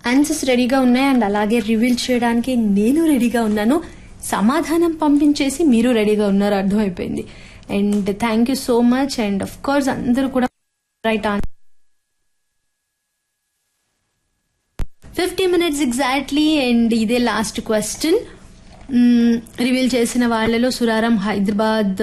answers రెడీగా ఉన్నాయి and అలాగే రివీల్ చేయడానికి నేను రెడీగా ఉన్నాను సమాధానం పంపించేసి మీరు రెడీగా ఉన్నారు అర్థమైపోయింది and thank you so much and of course అందరూ కూడా right on fifty minutes exactly and ఇదే లాస్ట్ క్వశ్చన్ రివీల్ చేసిన వాళ్ళలో Suraram Hyderabad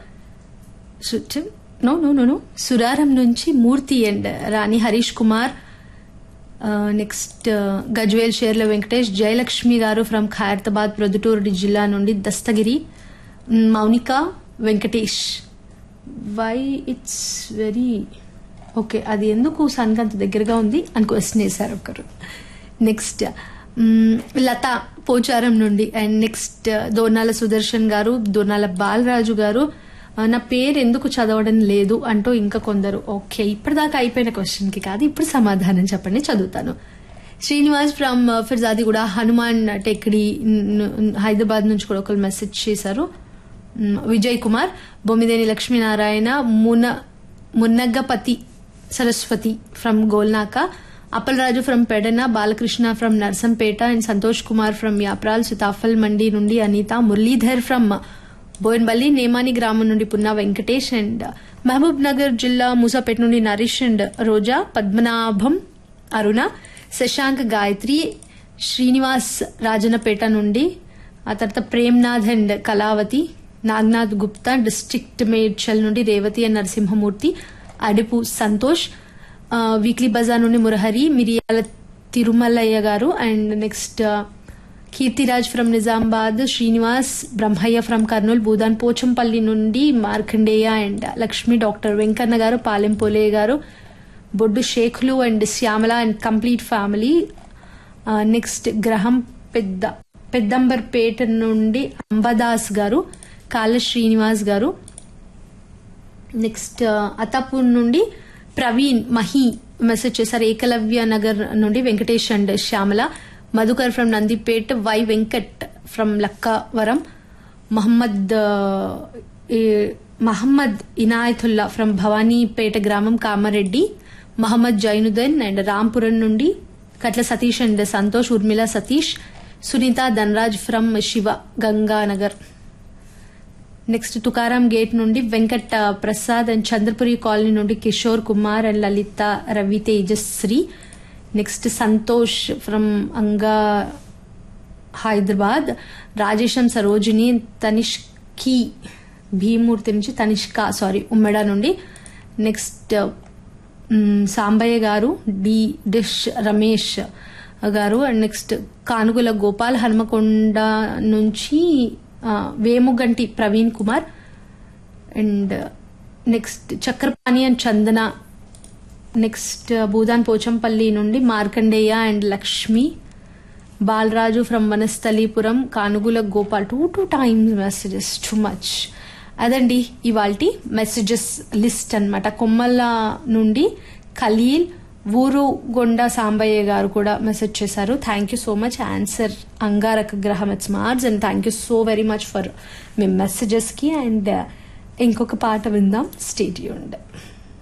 no no no no Suraram నుంచి మూర్తి అండ్ రాణి హరీష్ కుమార్ నెక్స్ట్ గజ్వేల్ షేర్ల వెంకటేష్ జయలక్ష్మి గారు ఫ్రమ్ ఖైరతాబాద్ ప్రొద్దుటూరు జిల్లా నుండి Dastagiri hmm, Mounika Venkatesh why it's very okay అది ఎందుకు సన్గంత దగ్గరగా ఉంది అని క్వశ్చన్ వేశారు ఒకరు నెక్స్ట్ మ్, లత పోచారం నుండి అండ్ నెక్స్ట్ దోర్నాల సుదర్శన్ గారు దోర్నాల బాలరాజు గారు ఆ, నా పేరు ఎందుకు చదవడం లేదు అంటూ ఇంకా కొందరు ఓకే ఇప్పటిదాకా అయిపోయిన క్వశ్చన్ కి కాదు ఇప్పుడు సమాధానం చెప్పండి చదువుతాను శ్రీనివాస్ ఫ్రమ్ ఫిర్జాది కూడా హనుమాన్ టెక్డి హైదరాబాద్ నుంచి కూడా ఒకరు మెసేజ్ చేశారు మ్, విజయ్ కుమార్ బొమ్మిదేని లక్ష్మీనారాయణ మున మున్నగ్గపతి Saraswathi from Golnaka Appalaraju from Pedana Balakrishna from Narsampet and Santosh Kumar from Yapral Sitaphal Mandi నుండి అనిత మురళీధర్ ఫ్రమ్ బోయిన్బల్లి నేమాని గ్రామం నుండి పున్నా వెంకటేష్ అండ్ మహబూబ్ నగర్ జిల్లా మూసాపేట నుండి నరీష్ అండ్ రోజా పద్మనాభం అరుణ శశాంక్ గాయత్రి శ్రీనివాస్ రాజనపేట నుండి ఆ తర్వాత ప్రేమ్నాథ్ అండ్ కళావతి నాగ్నాథ్ గుప్తా డిస్ట్రిక్ట్ మేడ్చల్ నుండి రేవతి అండ్ నరసింహమూర్తి అడుపు సంతోష్ ఆ, వీక్లీ బజార్ నుండి మురహరి మిరియాల తిరుమలయ్య గారు and next uh, Keertiraj from Nizamabad Srinivas Brahmaiah from Kurnool Bhoodan Pochampally నుండి మార్కండేయ అండ్ లక్ష్మి డాక్టర్ వెంకన్న గారు పాలెం పోలే గారు బొడ్డు షేఖ్లు and Shyamala and complete family next గ్రహం పెద్ద పెద్దంబర్పేట నుండి అంబదాస్ గారు కాళ్ళ శ్రీనివాస్ గారు నెక్స్ట్ అతాపూర్ నుండి ప్రవీణ్ మహి మెసేజ్ చేశారు ఏకలవ్య నగర్ నుండి Venkatesh and Shyamala Madhukar from Nandipet Y Venkat from Lakkavaram Mohammed uh, ఏ- మహమ్మద్ ఇనాయతుల్లా ఫ్రమ్ భవానీపేట గ్రామం కామారెడ్డి మహమ్మద్ జైనుద్దీన్ అండ్ రాంపురం నుండి Katla Satish and Santosh Urmila Satish Sunitha Dhanraj from Shiva Ganganagar next Tukaram gate నుండి Venkat uh, Prasad and Chandrapuri colony నుండి Kishore Kumar and Lalitha Ravi Tejasri next Santosh from అంగా హైదరాబాద్ రాజేశం సరోజిని తనిష్కి భీమూర్తి నుంచి తనిష్క సారీ ఉమ్మెడ నుండి నెక్స్ట్ మ్, సాంబయ్య గారు డి డిష్ రమేష్ గారు అండ్ నెక్స్ట్ కానుగుల గోపాల్ హనుమకొండ నుంచి uh, Vemuganti Praveen Kumar and next Chakrapani and Chandana next Bhoodan Pochampally నుండి Markandeya and Lakshmi Balaraju from Vanasthalipuram Kanugula Gopal two two times messages too much అదండి ఇవాళ మెసేజెస్ లిస్ట్ అన్నమాట కొమ్మల నుండి ఖలీల్ ఊరు గొండ సాంబయ్య గారు కూడా మెసేజ్ చేశారు thank you so much answer అంగారక గ్రహం it's Mars and thank you so very much for మీ మెసేజెస్ కి అండ్ ఇంకొక పాట విందాం స్టేట్ యూండ్